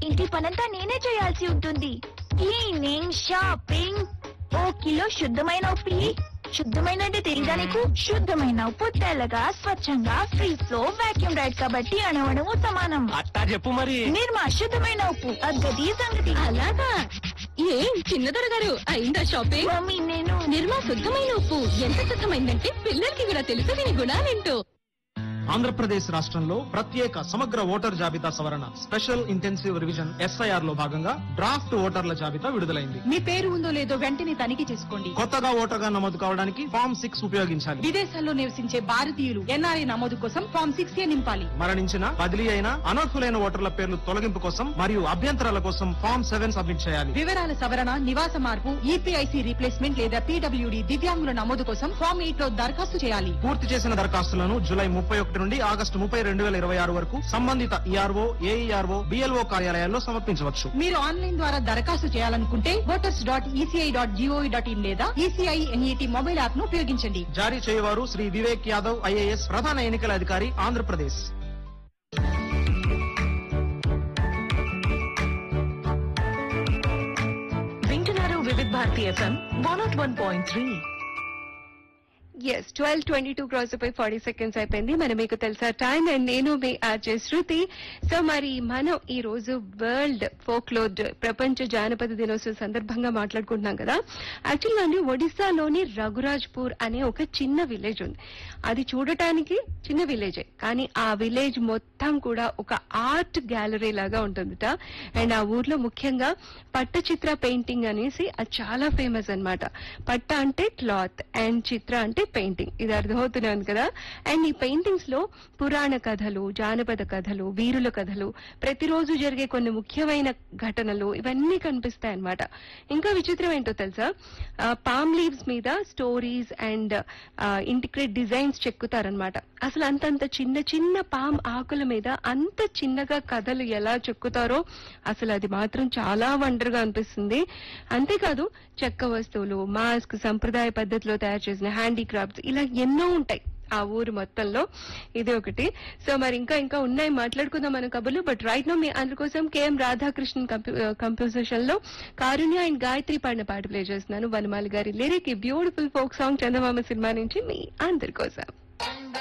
ఇంటి పనంతా నేనే చేయాల్సి ఉంటుంది క్లీనింగ్ షాపింగ్ ఓ కిలో శుద్ధమైన ఉప్పు ఇయ్యి. శుద్ధమైన అంటే తెలీదా నీకు శుద్ధమైన ఉప్పు తెల్లగా స్వచ్ఛంగా ఫ్రీ ఫ్లో వాక్యూమ్ రైడ్ కాబట్టి అణవణము సమానం అట్టా చెప్పు మరి నిర్మా శుద్ధమైన ఉప్పు అగ్గది సంగతి అలాగా ఏం చిన్నదొర గారు అయిందా షాపింగ్ మమ్మీ నేను నిర్మా శుద్ధమైన ఉప్పు ఎంత శుద్ధమైందంటే పిల్లలకి కూడా తెలుసు దీని గుణాలేంటో ఆంధ్రప్రదేశ్ రాష్ట్రంలో ప్రత్యేక సమగ్ర ఓటర్ జాబితా సవరణ స్పెషల్ ఇంటెన్సివ్ రివిజన్ ఎస్ఐఆర్ లో భాగంగా డ్రాఫ్ట్ ఓటర్ల జాబితా విడుదలైంది మీ పేరు ఉందో లేదో వెంటనే తనిఖీ చేసుకోండి కొత్తగా ఓటర్గా నమోదు కావడానికి ఫామ్ సిక్స్ ఉపయోగించాలి విదేశాల్లో నివసించే భారతీయులు ఎన్ఆర్ఐ నమోదు కోసం ఫామ్ సిక్స్ ఏ నింపాలి మరణించిన బదిలీ అయిన అనర్హులైన ఓటర్ల పేర్లు తొలగింపు కోసం మరియు అభ్యంతరాల కోసం ఫామ్ సెవెన్ సబ్మిట్ చేయాలి వివరాల సవరణ నివాస మార్పు ఈపీఐసి రీప్లేస్మెంట్ లేదా పీడబ్ల్యూడి దివ్యాంగుల నమోదు కోసం ఫామ్ ఎయిట్ లో దరఖాస్తు చేయాలి పూర్తి చేసిన దరఖాస్తులను జూలై ముప్పై ఒకటి నుండి ఆగస్టు ముప్పై రెండు వేల ఇరవై ఆరు వరకు సంబంధిత ఈఆర్ఓ ఏఈఆర్ఓ బిఎల్ఓ కార్యాలయాల్లో సమర్పించవచ్చు మీరు ఆన్లైన్ ద్వారా దరఖాస్తు చేయాలనుకుంటే voters dot ECI dot GOV dot in లేదా ఈసీఐ ఎన్ఈటి మొబైల్ యాప్ ను ఉపయోగించండి జారీ చేయవారు శ్రీ వివేక్ యాదవ్ ఐఏఎస్ ప్రధాన ఎన్నికల అధికారి ఆంధ్రప్రదేశ్ వింటున్నారు వివిధ Bharati FM one not one point three yes twelve twenty two cross అయిపోయి ఫార్టీ సెకండ్స్ అయిపోయింది మరి మీకు తెలుసా టైం అండ్ నేను మీ ఆర్జే శృతి సో మరి మనం ఈ రోజు వరల్డ్ ఫోక్లోడ్ ప్రపంచ జానపద దినోత్సవం సందర్భంగా మాట్లాడుకుంటున్నాం కదా యాక్చువల్గా అండి ఒడిశాలోని రఘురాజ్పూర్ అనే ఒక చిన్న విలేజ్ ఉంది అది చూడటానికి చిన్న విలేజే కానీ ఆ విలేజ్ మొత్తం కూడా ఒక ఆర్ట్ గ్యాలరీ లాగా ఉంటుందిట అండ్ ఆ ఊర్లో ముఖ్యంగా పట్టచిత్ర పెయింటింగ్ అనేసి అది చాలా ఫేమస్ అన్నమాట పట్ట అంటే క్లాత్ అండ్ చిత్ర అంటే పెయింటింగ్ ఇది అర్థమవుతున్నాను కదా అండ్ ఈ పెయింటింగ్స్ లో పురాణ కథలు జానపద కథలు వీరుల కథలు ప్రతిరోజు జరిగే కొన్ని ముఖ్యమైన ఘటనలు ఇవన్నీ కనిపిస్తాయి అన్నమాట ఇంకా విచిత్రం ఏంటో తెలుసా పామ్ లీవ్స్ మీద స్టోరీస్ అండ్ ఇంటిగ్రేట్ డిజైన్స్ చెక్కుతారనమాట అసలు అంతంత చిన్న చిన్న పామ్ ఆకుల మీద అంత చిన్నగా కథలు ఎలా చెక్కుతారో అసలు అది మాత్రం చాలా వండర్గా అనిపిస్తుంది అంతేకాదు చెక్క వస్తువులు మాస్క్ సంప్రదాయ పద్ధతిలో తయారు చేసిన హ్యాండీక్రాఫ్ట్స్ ఇలా ఎన్నో ఉంటాయి ఆ ఊరు మొత్తంలో ఇది ఒకటి సో మరి ఇంకా ఇంకా ఉన్నాయి మాట్లాడుకుందాం మన కబుర్లు బట్ రైట్ నో మీ అందరి కోసం కేఎం రాధాకృష్ణన్ కంపోజిషన్ లో కారుణ్య అండ్ గాయత్రి పాడిన పాట ప్లే చేస్తున్నాను వనమాలి గారి lyric beautiful folk song Chandamama cinema నుంచి మీ అందరి కోసం